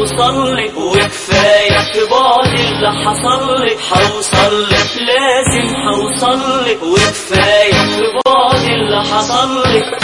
حوصلك وكفاية في بعد اللي حصلك حوصلك لازم حوصلك وكفاية في بعد اللي حصلك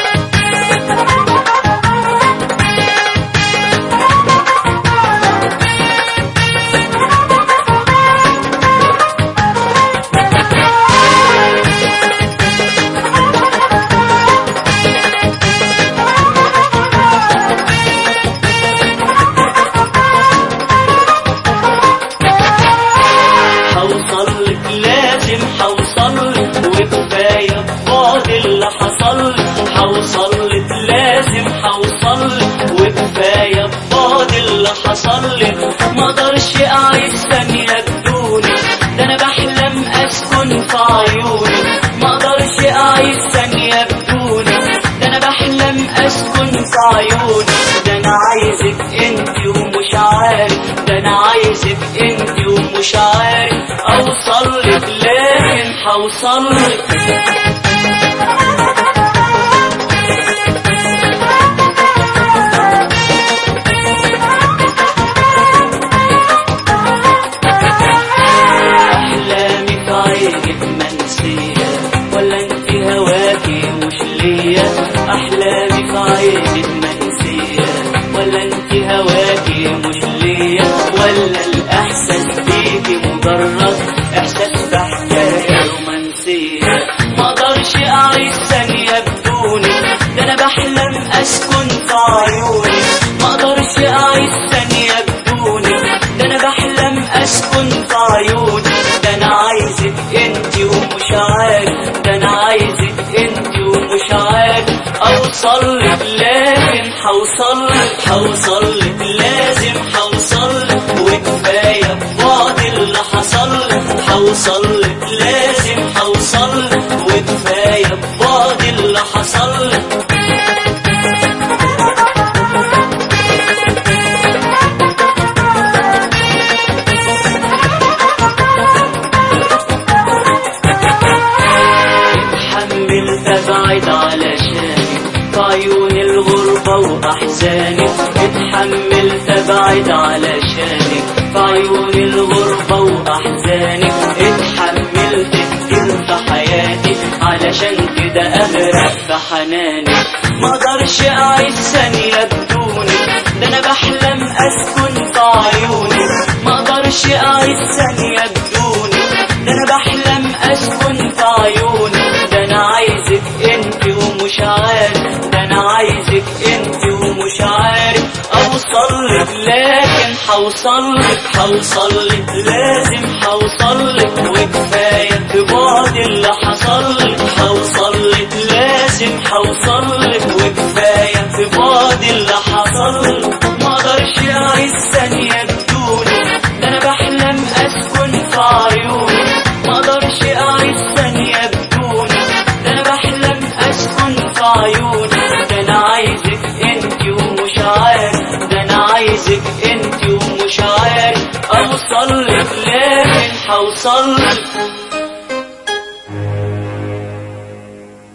حوصلك لازم حوصلك وكفاية بعد اللي حصلك حوصلك لازم حوصلك وكفاية بعد اللي حصلك ما اقدرش اعيش ثانية بدونك ده انا بحلم اسكن في عيونك ما اقدرش اعيش ثانية بدونك ده انا بحلم اسكن في عيونك ده انا عايزك انت ومش عارف ده انا عايزك انت ومش عارف اوصلك لكن حوصلك احلامي في عينك منسية ولا انت هواكي مش ليا احلامي في عينك منسية ولا انت هواكي مش ليا ولا الاحساس بيكي مجرد احساس بحكاية رومانسية ما اقدرش اعيش ثانية بدونك ده انا بحلم اسكن في عيونك ما اقدرش اعيش ثانية بدونك ده انا بحلم اسكن في عيونك ده انا عايزك انت ومش عارف ده انا عايزك انت ومش عارف اوصلك لكن حوصلك حوصلك لازم حوصلك وكفايه بعد اللي حصلك حوصلك لازم حوصلك وكفايه بعد اللي حصلك اتحملت ابعد علشانك في عيون الغربة واحزانك اتحملت ابعد علشانك في عيون الغربة واحزانك اتحملت كتير في حياتي علشان كده اغرق في حنانك ما اقدرش اعيش ثانية بدونك ده انا بحلم اسكن في عيونك ما اقدرش اعيش ثانية بدونك ده انا بحلم اسكن في عيونك ده انا عايزك انت ومش عارف ده انا عايزك انت ومش عارف اوصلك لكن حوصلك حوصلك لازم حوصلك وكفايه في بعد اللي حصلك حوصلك لازم حوصلك وكفايه في بعد اللي حصلك ما اقدرش اعيش ثانيه بدونك ده انا بحلم اسكن في عيونك ما اقدرش اعيش ثانيه بدونك ده انا بحلم اسكن في عيونك ده انا عايزك انت ومش عارف ده انا عايزك انت ومش عارف اوصلك لكن حوصلك